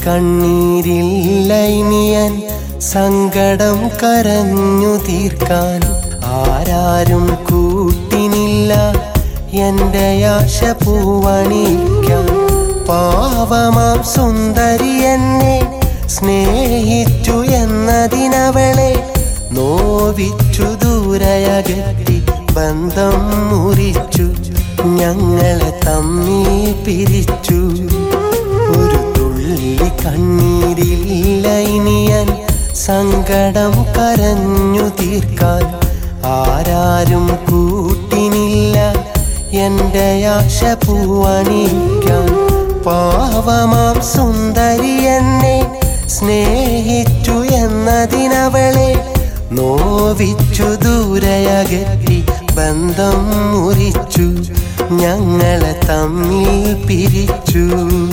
കണ്ണീരില്ല ഇനിയൻ സങ്കടം കരഞ്ഞു തീർക്കാൻ ആരാരും കൂട്ടിനില്ല എന്റെ ആശ പൂവണിക്കാൻ പാവമാം സുന്ദരി എന്നെ സ്നേഹിച്ചു എന്നതിനവളെ നോവിച്ചു ദൂരയകറ്റി ബന്ധം മുറിച്ചു ഞങ്ങളെ തമ്മി പിരിച്ചു ഒരു തുള്ളി കണ്ണീരില്ല ഇനിയൻ സങ്കടം കരഞ്ഞു തീർക്കാൻ ആരാരും കൂട്ടിനില്ല എന്റെ ആശ പൂവണിക്കാൻ പാവമാം സുന്ദരി എന്നെ സ്നേഹിച്ചു എന്നതിനവളെ നോവിച്ചു ദൂരയകറ്റി ബന്ധം മുറിച്ചു ഞങ്ങളെ തമ്മിൽ പിരിച്ചു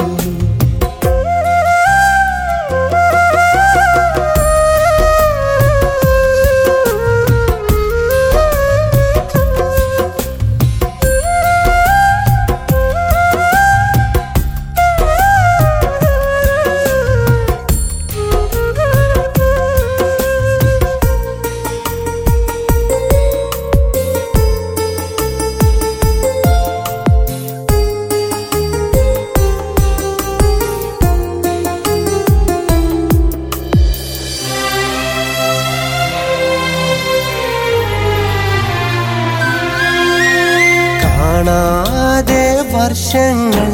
കാണാതെ വർഷങ്ങൾ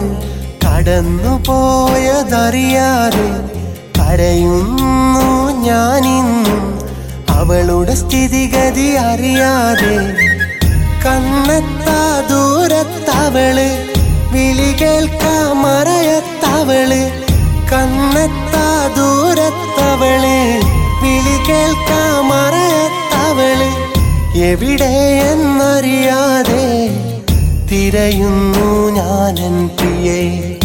കടന്നുപോയതറിയാതെ കരയുന്നു ഞാനിന്നും അവളുടെ സ്ഥിതിഗതി അറിയാതെ കണ്ണെത്താ ദൂരത്തവള് വിളി കേൾക്കാമറയത്തവള് കണ്ണെത്താ ദൂരത്തവള് വിളി കേൾക്കാമറയത്തവള് എവിടെയെന്നറിയാതെ തിരയുന്നു ഞാനൻ പ്രിയെ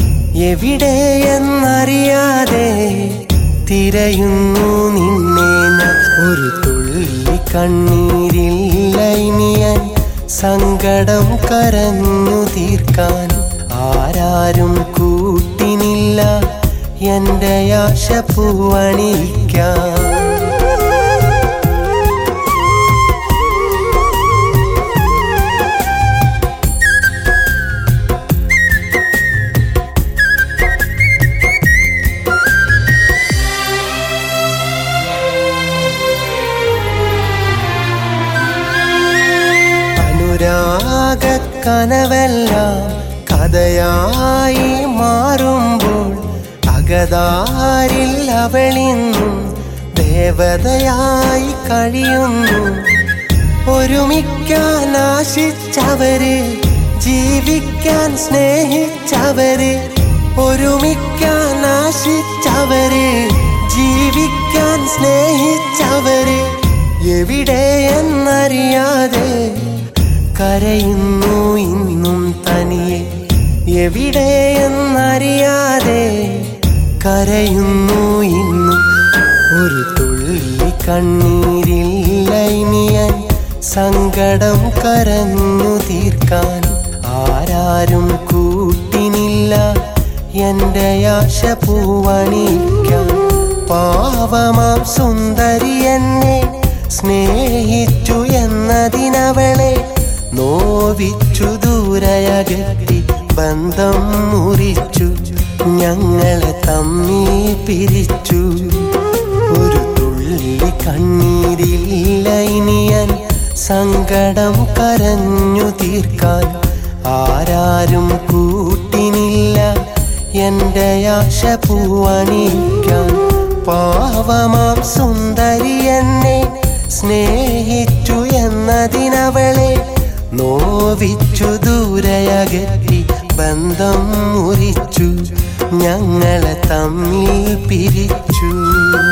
എവിടെയെന്നറിയാതെ തിരയുന്നു നിന്നെ ഞാൻ ഒരു തുള്ളി കണ്ണീരില്ല ഇനിയൻ സങ്കടം കരഞ്ഞു തീർക്കാൻ ആരാരും കൂട്ടിനില്ല എന്റെ ആശ പൂവണിക്കാൻ അനുരാഗ കനവെല്ലാം കഥയായി മാറുമ്പോൾ അകതാരിൽ അവളിന്നും ദേവതയായി കഴിയുന്നു ഒരുമിക്കാൻ ആശിച്ചവര് ജീവിക്കാൻ സ്നേഹിച്ചവര് ഒരുമിക്കാൻ ആശിച്ചവര് ജീവിക്കാൻ സ്നേഹിച്ചവര് എവിടെയെന്നറിയാതെ കരയുന്നു ഇന്നും തനിയെ എവിടെയെന്നറിയാതെ കരയുന്നു ഇന്നും ഒരു തുള്ളി കണ്ണീരില്ല ഇനിയൻ സങ്കടം കരഞ്ഞു തീർക്കാൻ ആരാരും കൂട്ടിനില്ല എന്റെ ആശ പൂവണിക്കാൻ പാവമാം സുന്ദരി എന്നെ സ്നേഹിച്ചു എന്നതിനവളെ നോവിച്ചു ദൂരയകറ്റി ബന്ധം മുറിച്ചു ഞങ്ങളെ തമ്മി പിരിച്ചു ഒരു തുള്ളി കണ്ണീരില്ല ഇനിയൻ സങ്കടം കരഞ്ഞു തീർക്കാൻ ആരാരും കൂട്ടിനില്ല എന്റെ ആശ പൂവണിക്കാൻ പാവമാം സുന്ദരി എന്നെ സ്നേഹിച്ചു എന്നതിനവളെ നോവിച്ചു ദൂരയകറ്റി ബന്ധം മുറിച്ചു ഞങ്ങളെ തമ്മിൽ പിരിച്ചു